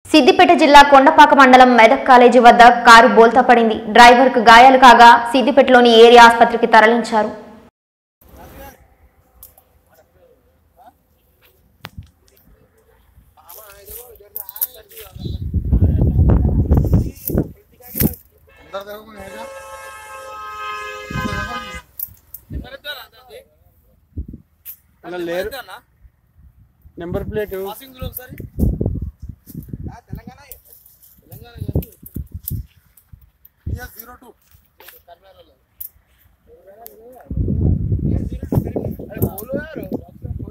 సిద్దిపేట జిల్లా కొండపాక మండలం మెదక్ కాలేజీ వద్ద కారు బోల్తా పడింది డ్రైవర్కు గాయాలు కాగా సిద్దిపేటలోని ఏరియా ఆసుపత్రికి తరలించారు అలా లేరు నెంబర్ ప్లేట్ జీరో టూ